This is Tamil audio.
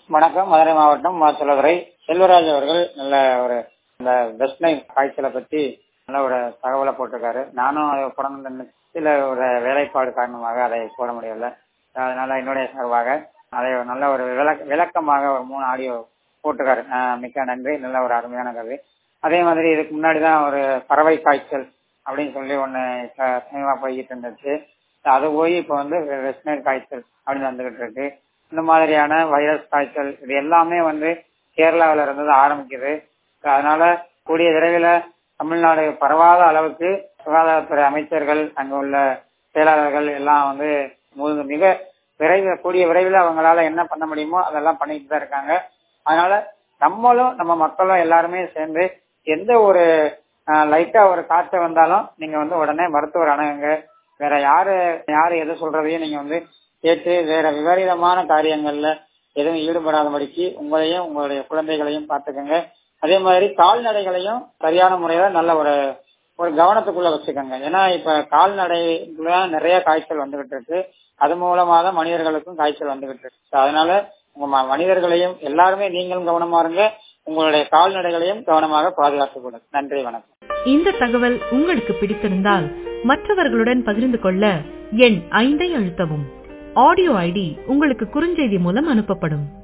வணக்கம் மதுரை மாவட்டம் மாச்சலதுறை செல்வராஜ் அவர்கள் நல்ல ஒரு இந்த வெஸ்ட் நைல் காய்ச்சலை பத்தி நல்ல ஒரு தகவலை போட்டிருக்காரு நானும் அதை போடணும்னு சில ஒரு வேலைப்பாடு காரணமாக அதை போட முடியல அதனால என்னுடைய சார்பாக அதை ஒரு நல்ல ஒரு விளக்க விளக்கமாக ஒரு மூணு ஆடியோ போட்டிருக்காரு ஆஹ் மிக்க நன்றி நல்ல ஒரு அருமையான கதை அதே மாதிரி இதுக்கு முன்னாடி தான் ஒரு பறவை காய்ச்சல் அப்படின்னு சொல்லி ஒன்று சமயமாக போய்கிட்டு இருந்துச்சு அது போய் இப்போ வந்து வெஸ்ட் நைல் காய்ச்சல் அப்படின்னு வந்துகிட்டு இருக்கு இந்த மாதிரியான வைரஸ் காய்ச்சல் இது எல்லாமே வந்து கேரளாவில் இருந்து ஆரம்பிக்குது அதனால கூடிய விரைவில் தமிழ்நாடு பரவாத அளவுக்கு சுகாதாரத்துறை அமைச்சர்கள் அங்க உள்ள செயலாளர்கள் எல்லாம் வந்து மு- மிக விரைவில் கூடிய விரைவில் அவங்களால என்ன பண்ண முடியுமோ அதெல்லாம் பண்ணிட்டு தான் இருக்காங்க அதனால நம்மளும் நம்ம மக்களும் எல்லாருமே சேர்ந்து எந்த ஒரு லைட்டா ஒரு காய்ச்சல் வந்தாலும் நீங்க வந்து உடனே மருத்துவர் அணுகுங்க வேற யாரு யாரு எது சொல்றதையும் நீங்க வந்து கேட்டு வேற விபரீதமான காரியங்கள்ல எதுவும் ஈடுபடாதபடிக்கு உங்களையும் உங்களுடைய குழந்தைகளையும் பார்த்துக்கோங்க அதே மாதிரி கால்நடைகளையும் சரியான முறையில நல்ல ஒரு ஒரு கவனத்துக்குள்ள வச்சுக்கோங்க ஏன்னா இப்ப கால்நடைக்குள்ள நிறைய காய்ச்சல் வந்துகிட்டு இருக்கு அது மூலமா தான் மனிதர்களுக்கும் காய்ச்சல் வந்துகிட்டு இருக்கு So, அதனால உங்க ம- மனிதர்களையும் எல்லாருமே நீங்களும் கவனமா இருங்க உங்களுடைய கால்நடைகளையும் கவனமாக பாதுகாத்துக் கொடுங்க நன்றி வணக்கம் இந்த தகவல் உங்களுக்கு பிடித்திருந்தால் மற்றவர்களுடன் பகிர்ந்து கொள்ள எண் ஐந்தை அழுத்தவும் ஆடியோ ஐடி உங்களுக்கு குறுஞ்செய்தி மூலம் அனுப்பப்படும்